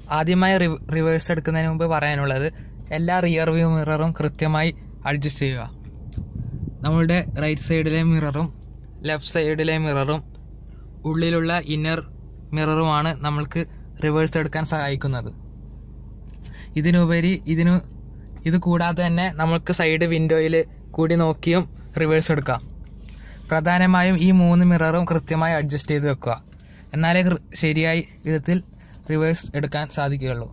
ആദ്യമായി റിവേഴ്സ് എടുക്കുന്നതിന് മുമ്പ് പറയാനുള്ളത് എല്ലാ റിയർ വ്യൂ മിററും കൃത്യമായി അഡ്ജസ്റ്റ് ചെയ്യുക നമ്മളുടെ റൈറ്റ് സൈഡിലെ മിററും ലെഫ്റ്റ് സൈഡിലെ മിററും ഉള്ളിലുള്ള ഇന്നർ മിററുമാണ് നമ്മൾക്ക് റിവേഴ്സ് എടുക്കാൻ സഹായിക്കുന്നത് ഇതിനുപരി ഇതിനു ഇത് കൂടാതെ തന്നെ നമ്മൾക്ക് സൈഡ് വിൻഡോയിൽ കൂടി നോക്കിയും റിവേഴ്സ് എടുക്കാം പ്രധാനമായും ഈ മൂന്ന് മിററും കൃത്യമായി അഡ്ജസ്റ്റ് ചെയ്ത് വെക്കുക എന്നാലേ കൃ- ശരിയായ വിധത്തിൽ റിവേഴ്സ് എടുക്കാൻ സാധിക്കുകയുള്ളൂ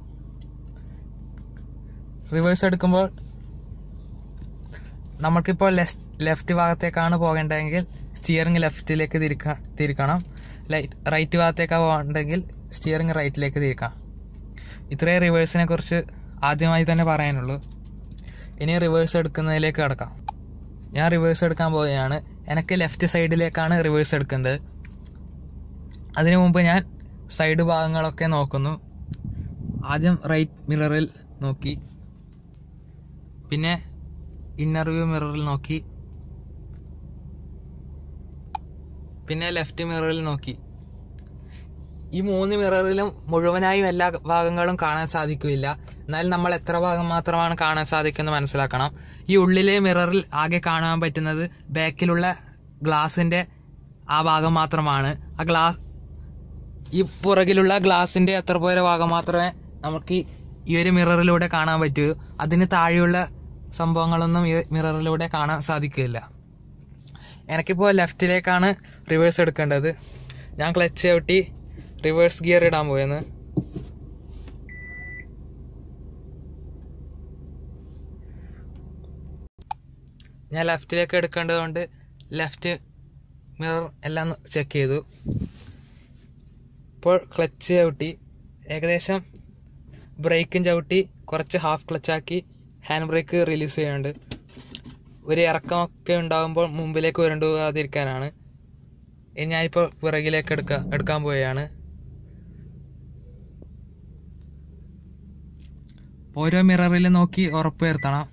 റിവേഴ്സ് എടുക്കുമ്പോൾ നമുക്കിപ്പോൾ ലെഫ്റ്റ് ഭാഗത്തേക്കാണ് പോകേണ്ടതെങ്കിൽ സ്റ്റിയറിംഗ് ലെഫ്റ്റിലേക്ക് തിരിക്ക തിരിക്കണം ലൈറ്റ് റൈറ്റ് ഭാഗത്തേക്കാണ് പോകേണ്ടതെങ്കിൽ സ്റ്റിയറിംഗ് റൈറ്റിലേക്ക് തിരിക്കാം ഇത്രയും റിവേഴ്സിനെ കുറിച്ച് ആദ്യമായി തന്നെ പറയാനുള്ളൂ ഇനി റിവേഴ്സ് എടുക്കുന്നതിലേക്ക് കിടക്കാം ഞാൻ റിവേഴ്സ് എടുക്കാൻ പോവുകയാണ് എനിക്ക് ലെഫ്റ്റ് സൈഡിലേക്കാണ് റിവേഴ്സ് എടുക്കേണ്ടത് അതിനു മുമ്പ് ഞാൻ സൈഡ് ഭാഗങ്ങളൊക്കെ നോക്കുന്നു ആദ്യം റൈറ്റ് മിററിൽ നോക്കി പിന്നെ ഇന്നർ വ്യൂ മിററിൽ നോക്കി പിന്നെ ലെഫ്റ്റ് മിററിൽ നോക്കി ഈ മൂന്ന് മിററിലും മുഴുവനായും എല്ലാ ഭാഗങ്ങളും കാണാൻ സാധിക്കില്ല എന്നാൽ നമ്മൾ എത്ര ഭാഗം മാത്രമാണ് കാണാൻ സാധിക്കുന്നത് മനസ്സിലാക്കണം ഈ ഉള്ളിലെ മിററിൽ ആകെ കാണാൻ പറ്റുന്നത് ബാക്കിലുള്ള ഗ്ലാസിന്റെ ആ ഭാഗം മാത്രമാണ് ആ ഗ്ലാസ് ഈ പുറകിലുള്ള ഗ്ലാസിന്റെ എത്ര പോര ഭാഗം മാത്രമേ നമുക്ക് ഈ- ഈ ഒരു മിററിലൂടെ കാണാൻ പറ്റൂ അതിന് താഴെയുള്ള സംഭവങ്ങളൊന്നും ഈ മിററിലൂടെ കാണാൻ സാധിക്കില്ല എനിക്കിപ്പോൾ ലെഫ്റ്റിലേക്കാണ് റിവേഴ്സ് എടുക്കേണ്ടത് ഞാൻ ക്ലച്ച് ചവിട്ടി റിവേഴ്സ് ഗിയർ ഇടാൻ പോയെന്ന് ഞാൻ ലെഫ്റ്റിലേക്ക് എടുക്കേണ്ടതുകൊണ്ട് ലെഫ്റ്റ് മിറർ എല്ലാം ചെക്ക് ചെയ്തു ഇപ്പോൾ ക്ലച്ച് ചവിട്ടി ഏകദേശം ബ്രേക്കും ചവിട്ടി കുറച്ച് ഹാഫ് ക്ലച്ചാക്കി ഹാൻഡ് ബ്രേക്ക് റിലീസ് ചെയ്യാനുണ്ട് ഒരു ഇറക്കമൊക്കെ ഉണ്ടാകുമ്പോൾ മുമ്പിലേക്ക് ഉരുണ്ടു പോകാതിരിക്കാനാണ് ഇനി ഞാനിപ്പോൾ പിറകിലേക്ക് എടുക്ക എടുക്കാൻ പോവുകയാണ് ഓരോ മിററിൽ നോക്കി ഉറപ്പ് വരുത്തണം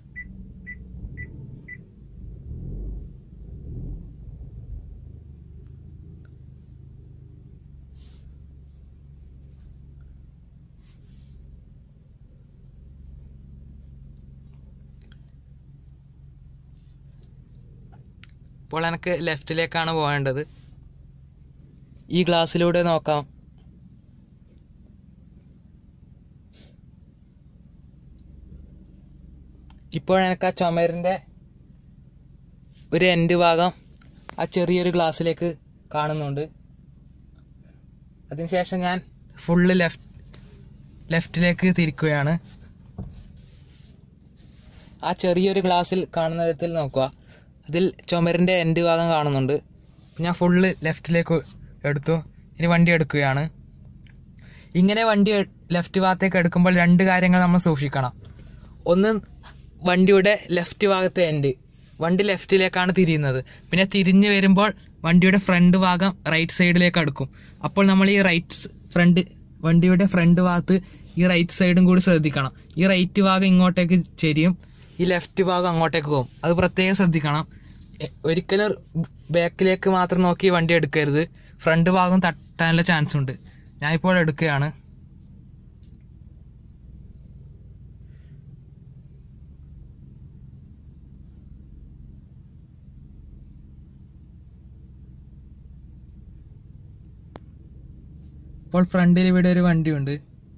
ഇപ്പോൾ എനിക്ക് ലെഫ്റ്റിലേക്കാണ് പോകേണ്ടത് ഈ ഗ്ലാസ്സിലൂടെ നോക്കാം ഇപ്പോൾ എനിക്ക് ആ ചുമരിൻ്റെ ഒരു എൻഡ് ഭാഗം ആ ചെറിയൊരു ഗ്ലാസ്സിലേക്ക് കാണുന്നുണ്ട് അതിനുശേഷം ഞാൻ ഫുള്ള് ലെഫ്റ്റ് ലെഫ്റ്റിലേക്ക് തിരിക്കുകയാണ് ആ ചെറിയൊരു ഗ്ലാസ്സിൽ കാണുന്ന വിധത്തിൽ നോക്കുക അതിൽ ചുമരിൻ്റെ എൻഡ് ഭാഗം കാണുന്നുണ്ട് ഞാൻ ഫുള്ള് ലെഫ്റ്റിലേക്ക് എടുത്തു ഇനി വണ്ടി എടുക്കുകയാണ് ഇങ്ങനെ വണ്ടി ലെഫ്റ്റ് ഭാഗത്തേക്ക് എടുക്കുമ്പോൾ രണ്ട് കാര്യങ്ങൾ നമ്മൾ സൂക്ഷിക്കണം ഒന്ന് വണ്ടിയുടെ ലെഫ്റ്റ് ഭാഗത്തെ എൻഡ് വണ്ടി ലെഫ്റ്റിലേക്കാണ് തിരിയുന്നത് പിന്നെ തിരിഞ്ഞ് വരുമ്പോൾ വണ്ടിയുടെ ഫ്രണ്ട് ഭാഗം റൈറ്റ് സൈഡിലേക്ക് അടുക്കും അപ്പോൾ നമ്മൾ ഈ റൈറ്റ് ഫ്രണ്ട് വണ്ടിയുടെ ഫ്രണ്ട് ഭാഗത്ത് ഈ റൈറ്റ് സൈഡും കൂടി ശ്രദ്ധിക്കണം ഈ റൈറ്റ് ഭാഗം ഇങ്ങോട്ടേക്ക് ചെരിയും ഈ ലെഫ്റ്റ് ഭാഗം അങ്ങോട്ടേക്ക് പോകും അത് പ്രത്യേകം ശ്രദ്ധിക്കണം എ- ഒരിക്കലും ബാക്കിലേക്ക് മാത്രം നോക്കി വണ്ടി എടുക്കരുത് ഫ്രണ്ട് ഭാഗം തട്ടാനുള്ള ചാൻസ് ഉണ്ട് ഞാൻ ഇപ്പോൾ എടുക്കുകയാണ് ഇപ്പോൾ ഫ്രണ്ടിൽ ഇവിടെ ഒരു വണ്ടിയുണ്ട്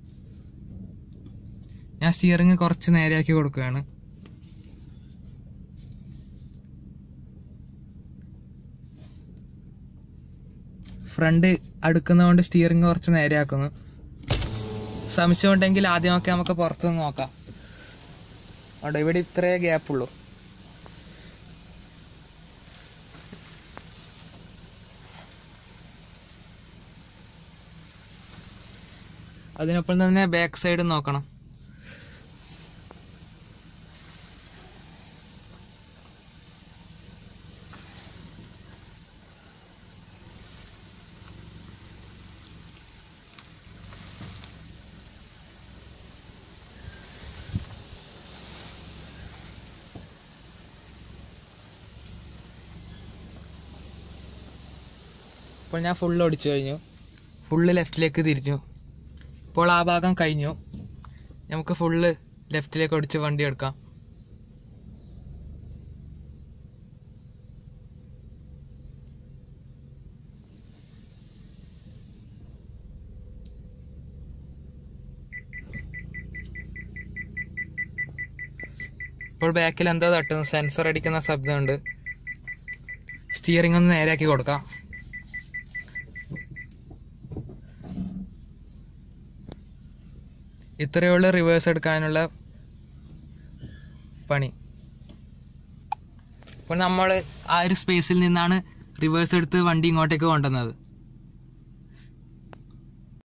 ഞാൻ സ്റ്റിയറിംഗ് കുറച്ച് നേരെയാക്കി കൊടുക്കുകയാണ് ഫ്രണ്ട് അടുക്കുന്നതുകൊണ്ട് സ്റ്റിയറിംഗ് കുറച്ച് നേരെയാക്കുന്നു സംശയം ഉണ്ടെങ്കിൽ ആദ്യമൊക്കെ നമുക്ക് പുറത്തുനിന്ന് നോക്കാം അവിടെ ഇവിടെ ഇത്രയേ ഗ്യാപ്പുള്ളൂ അതിനൊപ്പം തന്നെ ബാക്ക് സൈഡ് നോക്കണം ഇപ്പോൾ ഞാൻ ഫുള്ള് ഓടിച്ചു കഴിഞ്ഞു ഫുള്ള് ലെഫ്റ്റിലേക്ക് തിരിച്ചു ഇപ്പോൾ ആ ഭാഗം കഴിഞ്ഞു നമുക്ക് ഫുള്ള് ലെഫ്റ്റിലേക്ക് ഒടിച്ച് വണ്ടി എടുക്കാം ഇപ്പോൾ ബാക്കിൽ എന്തോ തട്ടുന്നു സെൻസർ അടിക്കുന്ന ശബ്ദമുണ്ട് സ്റ്റിയറിംഗ് ഒന്ന് നേരെയാക്കി കൊടുക്കാം ഇത്രയേ ഉള്ളൂ റിവേഴ്സ് എടുക്കാനുള്ള പണി ഇപ്പോൾ നമ്മൾ ആ ഒരു സ്പേസിൽ നിന്നാണ് റിവേഴ്സ് എടുത്ത് വണ്ടി ഇങ്ങോട്ടേക്ക് കൊണ്ടുവന്നത്